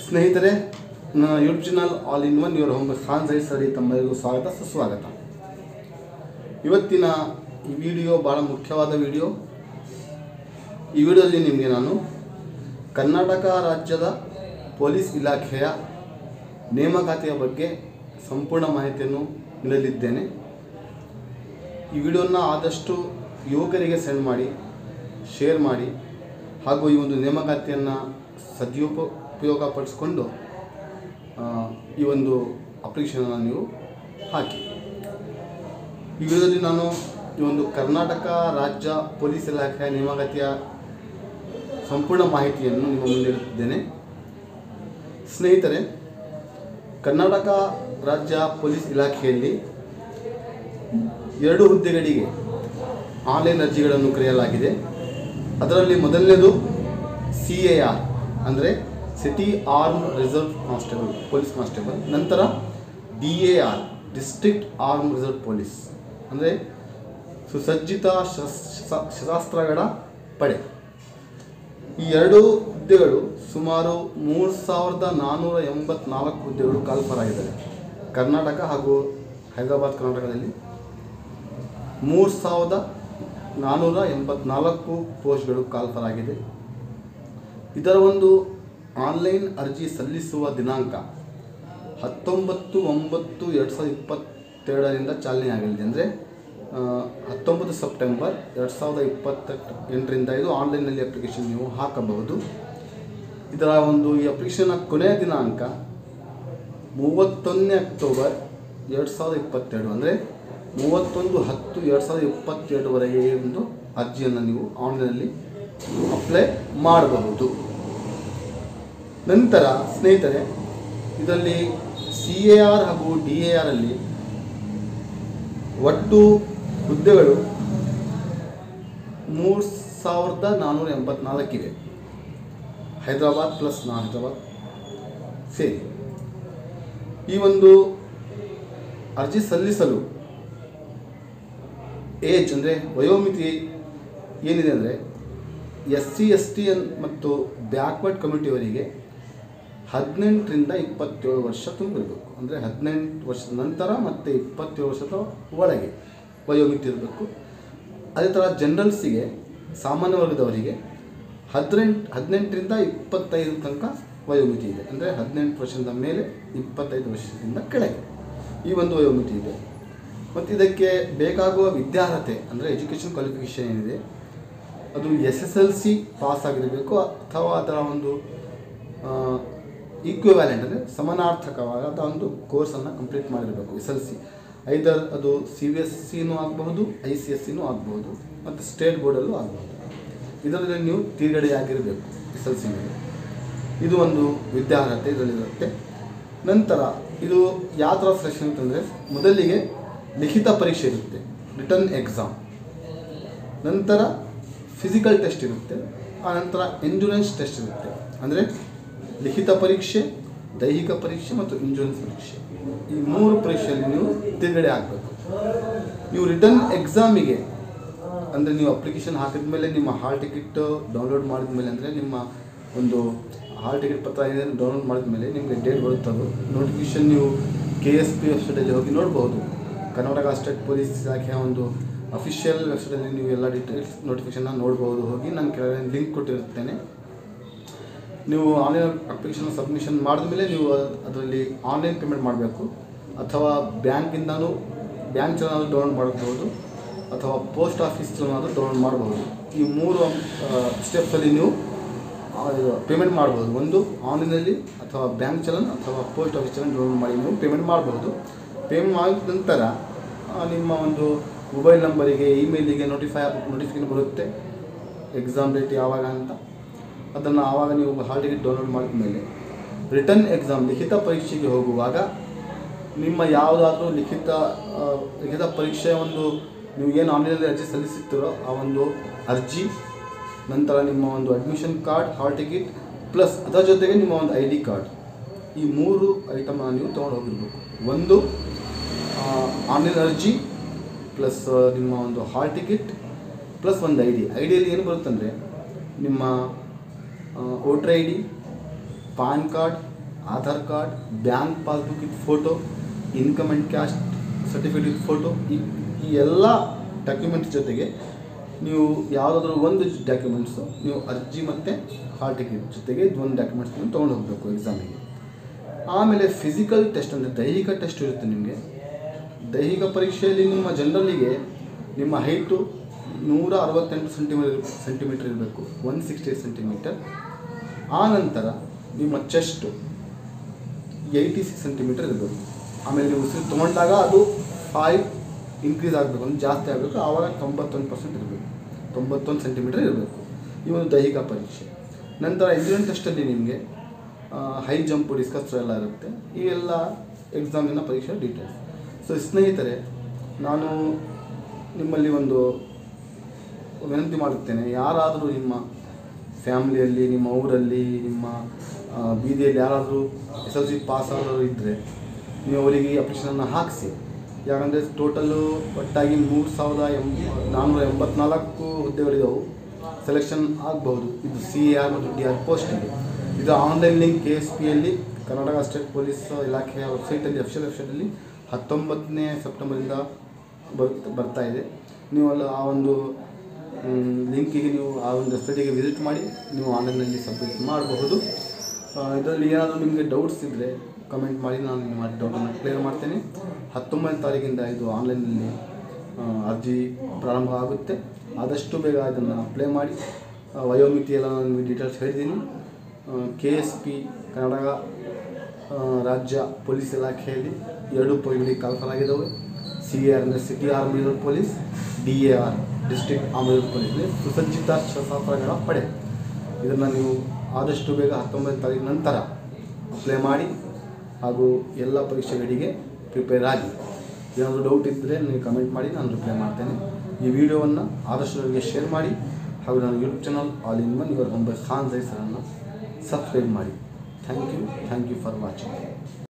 ಸ್ನೇಹಿತರೆ ನನ್ನ YouTube channel all in one your home ಖಾನ್ ಸೈ ಸರಿ ತಮ್ಮೆಲ್ಲರಿಗೂ ಸ್ವಾಗತ ಸುಸ್ವಾಗತ ಇವತ್ತಿನ ಈ ವಿಡಿಯೋ ಭಾಳ ಮುಖ್ಯವಾದ ವಿಡಿಯೋ ಈ ವಿಡಿಯೋದಲ್ಲಿ ನಿಮಗೆ ನಾನು ಕರ್ನಾಟಕ ರಾಜ್ಯದ ಪೊಲೀಸ್ ಇಲಾಖೆಯ ನೇಮಕಾತಿಯ ಬಗ್ಗೆ ಸಂಪೂರ್ಣ ಮಾಹಿತಿಯನ್ನು ನೀಡಲಿದ್ದೇನೆ ಈ ವಿಡಿಯೋನ ಆದಷ್ಟು ಯುವಕರಿಗೆ ಸೆಂಡ್ ಮಾಡಿ ಶೇರ್ ಮಾಡಿ ಹಾಗೂ ಈ ಒಂದು ನೇಮಕಾತಿಯನ್ನು ಸದುಪಯೋಗ ಪಡಿಸ್ಕೊಂಡು ಆ, ಈ ಒಂದು ಅಪ್ಲಿಕೇಶನನ್ನು ನೀವು ಹಾಕಿ ಈ ವಿಡಿಯೋದಲ್ಲಿ ನಾನು ಈ ಒಂದು ಕರ್ನಾಟಕ ರಾಜ್ಯ ಪೊಲೀಸ್ ಇಲಾಖೆಯ ನೇಮಕಾತಿಯ ಸಂಪೂರ್ಣ ಮಾಹಿತಿಯನ್ನು ನಿಮ್ಮ ಮುಂದೆ ಇಡುತ್ತಿದ್ದೇನೆ ಸ್ನೇಹಿತರೆ ಕರ್ನಾಟಕ ರಾಜ್ಯ ಪೊಲೀಸ್ ಇಲಾಖೆಯಲ್ಲಿ ಎರಡು ಹುದ್ದೆಗಳಿಗೆ ಆನ್ಲೈನ್ ಅರ್ಜಿಗಳನ್ನು ಕರೆಯಲಾಗಿದೆ ಅದರಲ್ಲಿ ಮೊದಲನೇದು ಸಿ ಎ ಆರ್ ಅಂದರೆ city arm reserve constable police constable ನಂತರ D A R district arm reserve police ಅಂದರೆ ಸುಸಜ್ಜಿತ ಶಸ್- ಶ- ಶಸ್ತ್ರಾಸ್ತ್ರಗಳ ಪಡೆ ಈ ಎರಡು ಹುದ್ದೆಗಳು ಸುಮಾರು ಮೂರು ಸಾವಿರದ ನಾನ್ನೂರ ಎಂಬತ್ನಾಲ್ಕು ಹುದ್ದೆಗಳು ಕಾಲ್ಫರಾಗಿದ್ದಾವೆ ಕರ್ನಾಟಕ ಹಾಗೂ ಹೈದರಾಬಾದ್ ಕರ್ನಾಟಕದಲ್ಲಿ ಮೂರು ಸಾವಿರದ ನಾನ್ನೂರ ಎಂಬತ್ನಾಲ್ಕು ಪೋಸ್ಟ್ಗಳು ಕಾಲ್ಫರಾಗಿದೆ ಇದರ ಒಂದು ಆನ್ಲೈನ್ ಅರ್ಜಿ ಸಲ್ಲಿಸುವ ದಿನಾಂಕ ಹತ್ತೊಂಬತ್ತು ಒಂಬತ್ತು ಎರಡು ಸಾವಿರದ ಇಪ್ಪತ್ತೆರಡರಿಂದ ಚಾಲನೆಯಾಗಲಿದೆ ಅಂದರೆ ಹತ್ತೊಂಬತ್ತು ಸೆಪ್ಟೆಂಬರ್ ಎರಡು ಸಾವಿರದ ಇಪ್ಪತ್ತೆಂಟು ಎಂಟರಿಂದ ಇದು ಆನ್ಲೈನಲ್ಲಿ ಅಪ್ಲಿಕೇಶನ್ ನೀವು ಹಾಕಬಹುದು ಇದರ ಒಂದು ಈ ಅಪ್ಲಿಕೇಶನ್ನ ಕೊನೆಯ ದಿನಾಂಕ ಮೂವತ್ತೊಂದನೇ ಅಕ್ಟೋಬರ್ ಎರಡು ಸಾವಿರದ ಇಪ್ಪತ್ತೆರಡು ಅಂದರೆ ಮೂವತ್ತೊಂದು ಹತ್ತು ಎರಡು ಸಾವಿರದ ಇಪ್ಪತ್ತೆರಡುವರೆಗೆ ಈ ಒಂದು ಅರ್ಜಿಯನ್ನು ನೀವು ಆನ್ಲೈನಲ್ಲಿ ಅಪ್ಲೈ ಮಾಡಬಹುದು ನಂತರ ಸ್ನೇಹಿತರೆ ಇದರಲ್ಲಿ ಸಿ ಎ ಆರ್ ಹಾಗೂ ಡಿ ಎ ಆರ್ ಅಲ್ಲಿ ಒಟ್ಟು ಹುದ್ದೆಗಳು ಮೂರು ಸಾವಿರದ ನಾನ್ನೂರ ಎಂಬತ್ನಾಲ್ಕಿವೆ ಹೈದರಾಬಾದ್ ಪ್ಲಸ್ ನಾನ್ ಹೈದರಾಬಾದ್ ಸೇರಿ ಈ ಒಂದು ಅರ್ಜಿ ಸಲ್ಲಿಸಲು ಏಜ್ ಅಂದರೆ ವಯೋಮಿತಿ ಏನಿದೆ ಅಂದರೆ S C S T N ಮತ್ತು ಬ್ಯಾಕ್ವರ್ಡ್ ಕಮ್ಯುನಿಟಿಯವರಿಗೆ ಹದಿನೆಂಟರಿಂದ ಇಪ್ಪತ್ತೇಳು ವರ್ಷ ತುಂಬಿರಬೇಕು ಅಂದರೆ ಹದಿನೆಂಟು ವರ್ಷದ ನಂತರ ಮತ್ತು ಇಪ್ಪತ್ತೇಳು ವರ್ಷದ ಒಳಗೆ ವಯೋಮಿತಿ ಇರಬೇಕು ಅದೇ ಥರ ಜನರಲ್ಸಿಗೆ ಸಾಮಾನ್ಯ ವರ್ಗದವರಿಗೆ ಹದಿನೆಂಟು ಹದಿನೆಂಟರಿಂದ ಇಪ್ಪತ್ತೈದು ತನಕ ವಯೋಮಿತಿ ಇದೆ ಅಂದರೆ ಹದಿನೆಂಟು ವರ್ಷದ ಮೇಲೆ ಇಪ್ಪತ್ತೈದು ವರ್ಷದಿಂದ ಕೆಳಗೆ ಈ ಒಂದು ವಯೋಮಿತಿ ಇದೆ ಮತ್ತು ಇದಕ್ಕೆ ಬೇಕಾಗುವ ವಿದ್ಯಾರ್ಹತೆ ಅಂದರೆ ಎಜುಕೇಷನ್ ಕ್ವಾಲಿಫಿಕೇಷನ್ ಏನಿದೆ ಅದು S S L C pass ಆಗಿರಬೇಕು ಅಥವಾ ಅದರ ಒಂದು ಈಕ್ವಿವ್ಯಾಲೆಂಟ್ ಅಂದರೆ ಸಮಾನಾರ್ಥಕವಾದ ಒಂದು ಕೋರ್ಸನ್ನು ಕಂಪ್ಲೀಟ್ ಮಾಡಿರಬೇಕು ಎಸ್ ಎಲ್ ಸಿ ಐದರ್ ಅದು ಸಿ ಬಿ ಎಸ್ ಸಿನೂ ಆಗಬಹುದು ಐ ಸಿ ಎಸ್ ಸಿನೂ ಆಗಬಹುದು ಮತ್ತು ಸ್ಟೇಟ್ ಬೋರ್ಡಲ್ಲೂ ಆಗಬಹುದು ಇದರಲ್ಲಿ ನೀವು ತೇರ್ಗಡೆಯಾಗಿರಬೇಕು ಎಸ್ ಎಲ್ ಸಿ ಮೇಲೆ ಇದು ಒಂದು ವಿದ್ಯಾರ್ಹತೆ ಇದರಲ್ಲಿರುತ್ತೆ ನಂತರ ಇದು ಯಾವ ಥರ ಸೆಲೆಕ್ಷನ್ ಅಂತಂದರೆ ಮೊದಲಿಗೆ ಲಿಖಿತ ಪರೀಕ್ಷೆ ಇರುತ್ತೆ ರಿಟರ್ನ್ ಎಕ್ಸಾಮ್ ನಂತರ ಫಿಸಿಕಲ್ ಟೆಸ್ಟ್ ಇರುತ್ತೆ ಆ ನಂತರ ಎಂಜುರೆನ್ಸ್ ಟೆಸ್ಟ್ ಇರುತ್ತೆ ಅಂದರೆ ಲಿಖಿತ ಪರೀಕ್ಷೆ ದೈಹಿಕ ಪರೀಕ್ಷೆ ಮತ್ತು ಇಂಜುರೆನ್ಸ್ ಪರೀಕ್ಷೆ ಈ ಮೂರು ಪರೀಕ್ಷೆಯಲ್ಲಿ ನೀವು ತೇರ್ಗಡೆ ಆಗಬೇಕು ನೀವು ರಿಟರ್ನ್ ಎಕ್ಸಾಮಿಗೆ ಅಂದರೆ ನೀವು ಅಪ್ಲಿಕೇಶನ್ ಹಾಕಿದ ಮೇಲೆ ನಿಮ್ಮ ಹಾಲ್ ಟಿಕೆಟ್ ಡೌನ್ಲೋಡ್ ಮಾಡಿದ ಮೇಲೆ ಅಂದರೆ ನಿಮ್ಮ ಒಂದು ಹಾಲ್ ಟಿಕೆಟ್ ಪತ್ರ ಇದೆ ಡೌನ್ಲೋಡ್ ಮಾಡಿದ ಮೇಲೆ ನಿಮಗೆ ಡೇಟ್ ಬರುತ್ತದು ನೋಟಿಫಿಕೇಶನ್ ನೀವು ಕೆ ಎಸ್ ಪಿ ವೆಬ್ಸೈಟಲ್ಲಿ ಹೋಗಿ ನೋಡ್ಬೋದು ಕರ್ನಾಟಕ ಸ್ಟೇಟ್ ಪೊಲೀಸ್ ಇಲಾಖೆಯ ಒಂದು ಅಫಿಷಿಯಲ್ ವೆಬ್ಸೈಟಲ್ಲಿ ನೀವು ಎಲ್ಲ ಡೀಟೇಲ್ಸ್ ನೋಟಿಫಿಕೇಶನ್ನ ನೋಡ್ಬೋದು ಹೋಗಿ ನಾನು ಕೆಳಗಡೆ ಲಿಂಕ್ ಕೊಟ್ಟಿರುತ್ತೇನೆ ನೀವು ಆನ್ಲೈನ್ ಅಪ್ಲಿಕೇಶನ್ ಸಬ್ಮಿಷನ್ ಮಾಡಿದ ಮೇಲೆ ನೀವು ಅದರಲ್ಲಿ ಆನ್ಲೈನ್ ಪೇಮೆಂಟ್ ಮಾಡಬೇಕು ಅಥವಾ ಬ್ಯಾಂಕಿಂದನೂ ಬ್ಯಾಂಕ್ ಚಲನ ಡೌನ್ಲೋಡ್ ಮಾಡಬಹುದು ಅಥವಾ ಪೋಸ್ಟ್ ಆಫೀಸ್ ಚಲನ ಡೌನ್ಲೋಡ್ ಮಾಡಬಹುದು ಈ ಮೂರು ಸ್ಟೆಪ್ಸಲ್ಲಿ ನೀವು ಪೇಮೆಂಟ್ ಮಾಡ್ಬೋದು ಒಂದು ಆನ್ಲೈನಲ್ಲಿ ಅಥವಾ ಬ್ಯಾಂಕ್ ಚಲನ್ ಅಥವಾ ಪೋಸ್ಟ್ ಆಫೀಸ್ ಚಲನ್ ಡೌನ್ಲೋಡ್ ಮಾಡಿ ನೀವು ಪೇಮೆಂಟ್ ಮಾಡಬಹುದು ಪೇಮೆಂಟ್ ಮಾಡಿದ ನಂತರ ಆ, ನಿಮ್ಮ ಒಂದು ಮೊಬೈಲ್ ನಂಬರಿಗೆ ಇಮೇಲಿಗೆ ನೋಟಿಫೈ ನೋಟಿಫಿಕೇಶನ್ ಬರುತ್ತೆ ಎಕ್ಸಾಮ್ ಡೇಟ್ ಯಾವಾಗ ಅಂತ ಅದನ್ನು ಆವಾಗ ನೀವು ಹಾಲ್ ಟಿಕೆಟ್ ಡೌನ್ಲೋಡ್ ಮಾಡಿದ ಮೇಲೆ ರಿಟರ್ನ್ ಎಕ್ಸಾಮ್ ಲಿಖಿತ ಪರೀಕ್ಷೆಗೆ ಹೋಗುವಾಗ ನಿಮ್ಮ ಯಾವುದಾದ್ರೂ ಲಿಖಿತ ಆ, ಲಿಖಿತ ಪರೀಕ್ಷೆಯ ಒಂದು ನೀವು ಏನು ಆನ್ಲೈನಲ್ಲಿ ಅರ್ಜಿ ಸಲ್ಲಿಸುತ್ತೀರೋ ಆ ಒಂದು ಅರ್ಜಿ ನಂತರ ನಿಮ್ಮ ಒಂದು admission card hall ticket plus ಅದರ ಜೊತೆಗೆ ನಿಮ್ಮ ಒಂದು ಐ ಡಿ ಕಾರ್ಡ್ ಈ ಮೂರು ಐಟಮನ್ನು ನೀವು ತೊಗೊಂಡು ಹೋಗಿರ್ಬೇಕು ಒಂದು ಆನ್ಲೈನ್ ಅರ್ಜಿ ಪ್ಲಸ್ ನಿಮ್ಮ ಒಂದು ಹಾಲ್ ಟಿಕೆಟ್ ಪ್ಲಸ್ ಒಂದು ಐ ಡಿ ಐ ಡಿಯಲ್ಲಿ ಏನು ಬರುತ್ತಂದರೆ ನಿಮ್ಮ voter I D PAN card Aadhaar card bank passbook with photo income and caste certificate with photo ಈ ಈ ಎಲ್ಲ ಡಾಕ್ಯುಮೆಂಟ್ಸ್ ಜೊತೆಗೆ ನೀವು ಯಾವುದಾದ್ರೂ ಒಂದು ಡಾಕ್ಯುಮೆಂಟ್ಸು ನೀವು ಅರ್ಜಿ ಮತ್ತು ಹಾಲ್ ಟಿಕೆಟ್ ಜೊತೆಗೆ ಇದು ಒಂದು ಡಾಕ್ಯುಮೆಂಟ್ಸ್ ನೀವು ತೊಗೊಂಡು ಹೋಗಬೇಕು ಎಕ್ಸಾಮಿಗೆ ಆಮೇಲೆ ಫಿಸಿಕಲ್ ಟೆಸ್ಟ್ ಅಂದರೆ ದೈಹಿಕ ಟೆಸ್ಟ್ ಇರುತ್ತೆ ನಿಮಗೆ ದೈಹಿಕ ಪರೀಕ್ಷೆಯಲ್ಲಿ ನಿಮ್ಮ ಜನರಲ್ಲಿಗೆ ನಿಮ್ಮ ಹೈಟು ನೂರ ಅರವತ್ತೆಂಟು ಸೆಂಟಿಮೀಟರ್ ಸೆಂಟಿಮೀಟರ್ ಇರಬೇಕು ಒನ್ ಸಿಕ್ಸ್ಟಿ ಸೆಂಟಿಮೀಟರ್ ಆ ನಂತರ ನಿಮ್ಮ ಚೆಸ್ಟು ಏಯ್ಟಿ ಸಿಕ್ಸ್ ಸೆಂಟಿಮೀಟರ್ ಇರಬೇಕು ಆಮೇಲೆ ನೀವು ಉಸಿರು ತೊಗೊಂಡಾಗ ಅದು ಫೈವ್ ಇನ್ಕ್ರೀಸ್ ಆಗಬೇಕು ಅಂದರೆ ಜಾಸ್ತಿ ಆಗಬೇಕು ಆವಾಗ ತೊಂಬತ್ತೊಂದು ಪರ್ಸೆಂಟ್ ಇರಬೇಕು ತೊಂಬತ್ತೊಂದು ಸೆಂಟಿಮೀಟರ್ ಇರಬೇಕು ಈ ಒಂದು ದೈಹಿಕ ಪರೀಕ್ಷೆ ನಂತರ ಎಂಜಿನಿಯರಿಂಗ್ ಟೆಸ್ಟಲ್ಲಿ ನಿಮಗೆ ಹೈ ಜಂಪ್ ಡಿಸ್ಕಸ್ ಎಲ್ಲ ಇರುತ್ತೆ ಇವೆಲ್ಲ ಎಕ್ಸಾಮಿನ ಪರೀಕ್ಷೆ ಡೀಟೇಲ್ಸ್ ಸೊ ಸ್ನೇಹಿತರೆ ನಾನು ನಿಮ್ಮಲ್ಲಿ ಒಂದು ವಿನಂತಿ ಮಾಡುತ್ತೇನೆ ಯಾರಾದರೂ ನಿಮ್ಮ ಫ್ಯಾಮ್ಲಿಯಲ್ಲಿ ನಿಮ್ಮ ಊರಲ್ಲಿ ನಿಮ್ಮ ಆ, ಬೀದಿಯಲ್ಲಿ ಯಾರಾದರೂ ಎಸ್ ಎಲ್ ಸಿ ಪಾಸ್ ಆದವರು ಇದ್ದರೆ ನೀವು ಅವರಿಗೆ ಈ ಅಪ್ಲಿಕೇಶನನ್ನು ಹಾಕಿಸಿ ಯಾಕಂದರೆ ಟೋಟಲು ಒಟ್ಟಾಗಿ ಮೂರು ಸಾವಿರದ ಎಂ ನಾನ್ನೂರ ಎಂಬತ್ನಾಲ್ಕು ಹುದ್ದೆಗಳಿದ್ದವು ಸೆಲೆಕ್ಷನ್ ಆಗಬಹುದು ಇದು ಸಿ ಆರ್ ಮತ್ತು ಡಿ ಆರ್ ಪೋಸ್ಟಿಗೆ ಇದು ಆನ್ಲೈನ್ ಲಿಂಕ್ ಕೆ ಎಸ್ ಪಿಯಲ್ಲಿ ಕರ್ನಾಟಕ ಸ್ಟೇಟ್ ಪೊಲೀಸ್ ಇಲಾಖೆಯ ವೆಬ್ಸೈಟಲ್ಲಿ ಅಫಿಷಿಯಲ್ ವೆಬ್ಸೈಟಲ್ಲಿ ಹತ್ತೊಂಬತ್ತನೇ ಸೆಪ್ಟೆಂಬರಿಂದ ಬರುತ್ತೆ ಬರ್ತಾ ಇದೆ ನೀವು ಅಲ್ಲಿ ಆ ಒಂದು ಲಿಂಕಿಗೆ ನೀವು ಆ ಒಂದು ವೆಬ್ಸೈಟಿಗೆ ವಿಸಿಟ್ ಮಾಡಿ ನೀವು ಆನ್ಲೈನಲ್ಲಿ ಸಬ್ಮಿಟ್ ಮಾಡಬಹುದು ಇದರಲ್ಲಿ ಏನಾದರೂ ನಿಮಗೆ ಡೌಟ್ಸ್ ಇದ್ದರೆ ಕಮೆಂಟ್ ಮಾಡಿ ನಾನು ನಿಮ್ಮ ಡೌಟನ್ನು ಕ್ಲಿಯರ್ ಮಾಡ್ತೇನೆ ಹತ್ತೊಂಬತ್ತನೇ ತಾರೀಕಿಂದ ಇದು ಆನ್ಲೈನಲ್ಲಿ ಆ, ಅರ್ಜಿ ಪ್ರಾರಂಭ ಆಗುತ್ತೆ ಆದಷ್ಟು ಬೇಗ ಇದನ್ನು ಅಪ್ಲೈ ಮಾಡಿ ಆ, ವಯೋಮಿತಿ ಎಲ್ಲ ನಾನು ನಿಮಗೆ ಡೀಟೇಲ್ಸ್ ಹೇಳಿದ್ದೀನಿ ಕೆ ಎಸ್ ಪಿ ಕರ್ನಾಟಕ ಆ, ರಾಜ್ಯ ಪೊಲೀಸ್ ಇಲಾಖೆಯಲ್ಲಿ ಎರಡು ಪದವಿಗಳಿಗೆ ಕಾಲ್ಫಲಾಗಿದ್ದಾವೆ ಸಿ ಎ ಆರ್ ಅಂದರೆ city army police D A R district army police ಸುಸಜ್ಜಿತ ಶಸ್ತ್ರಾಸ್ತ್ರಗಳ ಪಡೆ ಇದನ್ನು ನೀವು ಆದಷ್ಟು ಬೇಗ ಹತ್ತೊಂಬತ್ತು ತಾರೀಕು ನಂತರ ಅಪ್ಲೈ ಮಾಡಿ ಹಾಗೂ ಎಲ್ಲ ಪರೀಕ್ಷೆಗಳಿಗೆ ಪ್ರಿಪೇರ್ ಆಗಿ ಏನಾದರೂ ಡೌಟ್ ಇದ್ದರೆ ನೀವು ಕಮೆಂಟ್ ಮಾಡಿ ನಾನು ರಿಪ್ಲೈ ಮಾಡ್ತೇನೆ ಈ ವಿಡಿಯೋವನ್ನು ಆದಷ್ಟು ನನಗೆ ಶೇರ್ ಮಾಡಿ ಹಾಗೂ ನನ್ನ YouTube channel all in one your Mumbai ಖಾನ್ ಜೈಸರನ್ನು ಸಬ್ಸ್ಕ್ರೈಬ್ ಮಾಡಿ thank you thank you for watching